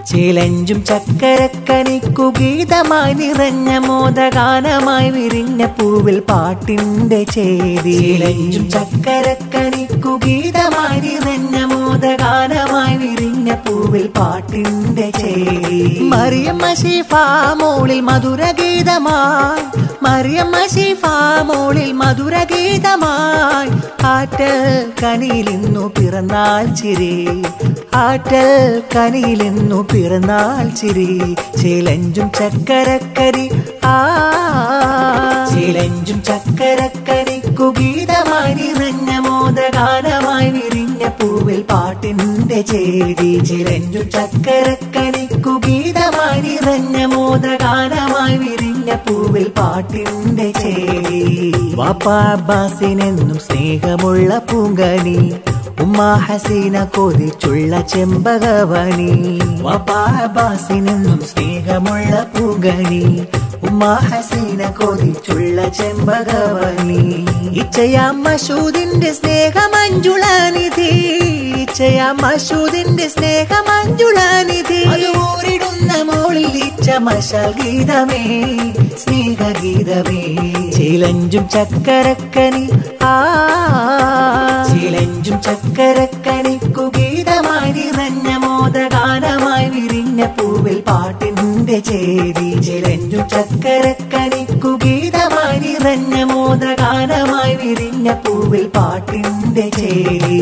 ചിലഞ്ചും ചക്കരക്കനിക്കു ഗീതമായി നിറഞ്ഞ മോദഗാനമായി വിരിഞ്ഞ പൂവിൽ പാട്ടിന്റെ ചേരി ചിലഞ്ചും ചക്കരക്കനിക്കു ഗീതമായി നിറഞ്ഞ മോദഗാനമായി വിരിഞ്ഞ പൂവിൽ പാട്ടിന്റെ ചേരി മറിയമ്മ ശിഫ മോളിൽ മധുരഗീതമായി മറിയമ്മ ശിഫ മോളിൽ മധുരഗീതമായി ആറ്റൽ കനിയിലിന്നു പിറന്നാൾ ചിരി ആറ്റൽ കനിയിലിന്നു പിറന്നാൾ ചിരി ചിലഞ്ചും ചക്കരക്കരി ആ ചിലഞ്ചും ചക്കരക്കരിക്കു ഗീതമായി നിറഞ്ഞ മോദഗാനമായി വിരിഞ്ഞ പൂവിൽ പാട്ടിന്റെ ചേരി ചിലഞ്ചും ചക്കരക്കരിക്കു ഗീതമായി നിറഞ്ഞ മോദഗാനമായി വിരിഞ്ഞ പൂവിൽ പാട്ടിന്റെ ചേരി വാപ്പാ അബ്ബാസിനെന്നും സ്നേഹമുള്ള പൂങ്കനി ഉമ്മ ഹസീന കൊതിച്ചുള്ള ചെമ്പകവനി വാപ്പാ അബ്ബാസിനെന്നും സ്നേഹമുള്ള പൂങ്കനി ഉമ്മ ഹസീന കൊതിച്ചുള്ള ചെമ്പകവനി ഇച്ചയാ മഷൂദിന്റെ സ്നേഹമഞ്ജുളാനിധി ഇച്ചയാ മഷൂദിന്റെ സ്നേഹമഞ്ജുളാനിധി അത് ഊരിടുന്ന മോളിൽ ഇച്ച മശാൽ ഗീതമേ സ്നേഹഗീതമേ ചിലഞ്ചും ചക്കരക്കനി ആ ചിലഞ്ചും ചക്കരക്കനിക്കു ഗീതമായി നിറഞ്ഞ മോദഗാനമായി വിരിഞ്ഞ പൂവിൽ പാട്ടിന്റെ ചേരി ചിലഞ്ചും ചക്കരക്കനിക്കു ഗീതമായി നിറഞ്ഞ മോദഗാനമായി വിരിഞ്ഞ പൂവിൽ പാട്ടിന്റെ ചേരി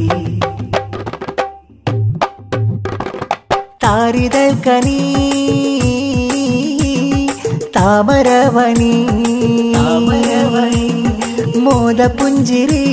താരിതൽ കനീ താമരവണി മോദപുഞ്ചിരി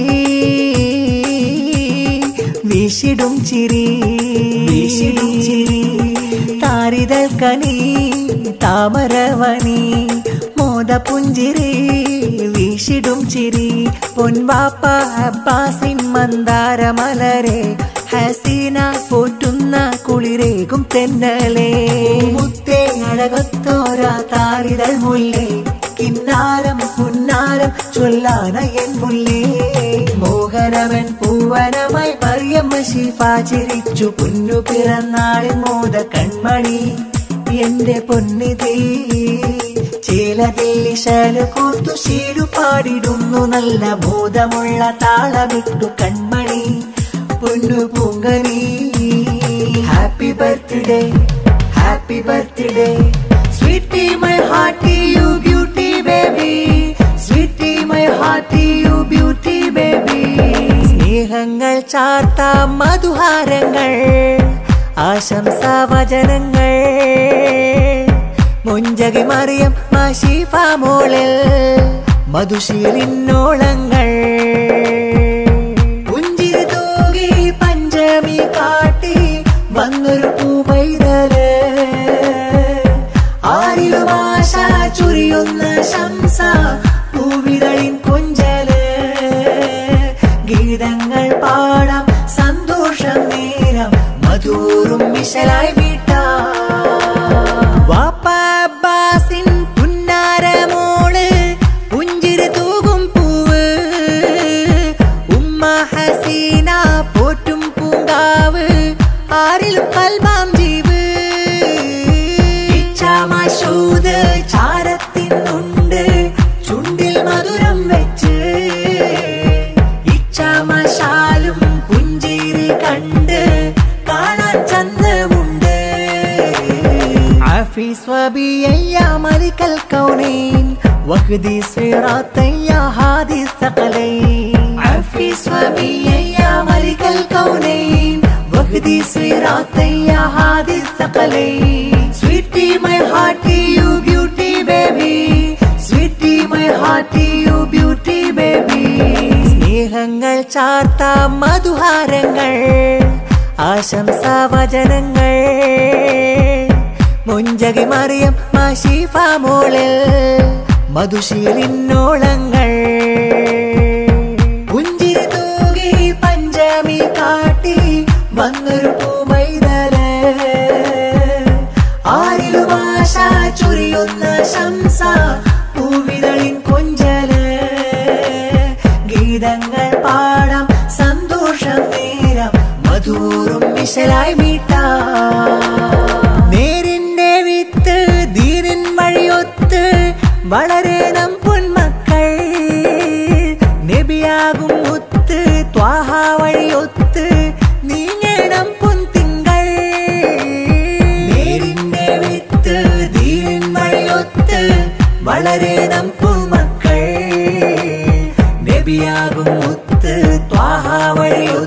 വീശിടും ചിരി വീശിടും ചിരി താരിതൽ കനി താമരവണി മോദപുഞ്ചിരി വീശിടും ചിരി പൊൻവാപ്പ അബ്ബാസിൻ മന്ദാരമലരെ ഹസീന പോറ്റുന്ന കുളിരേകും തെന്നലേ മുത്തേ അഴകത്തോരാ താരിതൽ മുല്ലേ കിന്നാരം പുന്നാരം ചൊല്ലാന എൻ മുല്ലേ മോഹനവൻ പൂവനമായി മറിയമ്മ ശിഫ ചിരിച്ചു പൊന്നു പിറന്നാളിൽ മോദ കൺമണി എന്റെ പൊന്നിതേ ചേലതിൽ ശാല് കൂർത്തു ശീലു പാടിടുന്നു നല്ല ബോധമുള്ള താളമിട്ടു കൺമണി പൊന്നു പൂങ്കനി happy birthday happy birthday sweety my hearty you beauty baby sweety my hearty you beauty baby സ്നേഹങ്ങൾ ചാർത്ത മധുഹാരങ്ങൾ ആശംസാ വചനങ്ങൾ മുഞ്ചകി മറിയം മാഷിഫ മോളിൽ മധുശീലിന്നോളങ്ങൾ പുഞ്ചിരി തൂകി പഞ്ചമി കാട്ടി വന്നൊരു പൂമൈതല് ആരിലും ആശ ചുരിയുന്ന ശംസ പൂവിതളിൻ കൊഞ്ചല് ഗീതങ്ങൾ പാടാം സന്തോഷം നേരം മധുറും മിശലായി വീട്ടാം വാപ്പാസിൻ പുന്നാരമോള് പുഞ്ചിരി തൂകും പൂവ് ഉമ്മ ഹസീന പോറ്റും പൂങ്കാവ് ആരിലും കൽബാം ജീവ് ഇച്ഛാമശൂത് ചാരത്തിനുണ്ട് ചുണ്ടിൽ മധുരം വെച്ച് ഇച്ഛാമശാലും പുഞ്ചിരി കണ്ട് കാണാൻ ചന്തമുണ്ട് عافي صبي يا ملك الكونين واهدي صراطي يا هادي الثقلين عافي صبي يا ملك الكونين واهدي صراطي يا هادي الثقلين Sweetie my hearty you beauty baby Sweetie my hearty you beauty baby സ്നേഹങ്ങൾ ചാർത്ത മധുഹാരങ്ങൾ ആശംസാ വചനങ്ങൾ മുഞ്ചകി മറിയം മാഷിഫ മോളിൽ മധുശീലിന്നോളങ്ങൾ പുഞ്ചിരി തൂകി പഞ്ചമി കാട്ടി വന്നൊരു പൂമൈതല് ആരിലും ആശ ചുരിയുന്ന ശംസ പൂവിതളിൻ കൊഞ്ചല് ഗീതങ്ങൾ പാടാം സന്തോഷം നേരം മധുറും വിശലായി മീട്ടാം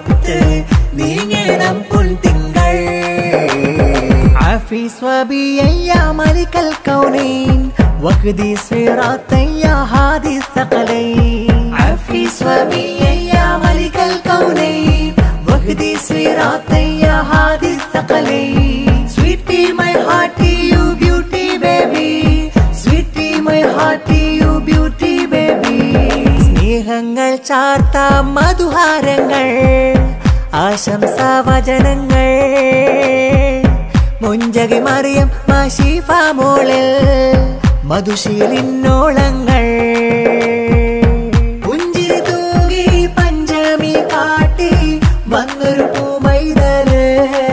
ഒത്ത് നീങ്ങണം പുൻതിങ്കൾ عفي صبي يا ملك الكونين واقضي صراطي يا هادي الثقلين عفي صبي يا ملك الكونين واقضي صراطي يا هادي الثقلين Sweetie my hearty you beauty baby Sweetie my hearty you beauty baby സ്നേഹങ്ങൾ ചാർത്ത മധുഹാരങ്ങൾ ആശംസാവചനങ്ങൾ മുഞ്ചകി മറിയം മാഷിഫ മോളിൽ മധുശീലിന്നോളങ്ങൾ പുഞ്ചിരി തൂകി പഞ്ചമി കാട്ടി വന്നൊരു പൂമൈതല്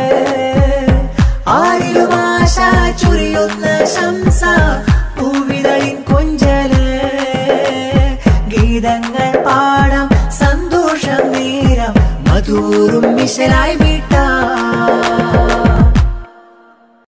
ആരിലും ആശ ചുരിയുന്ന ശംസ പൂവിതളിൻ കൊഞ്ചല് ഗീതങ്ങൾ പാടാം സന്തോഷം നേരം മധുറും മിശലായി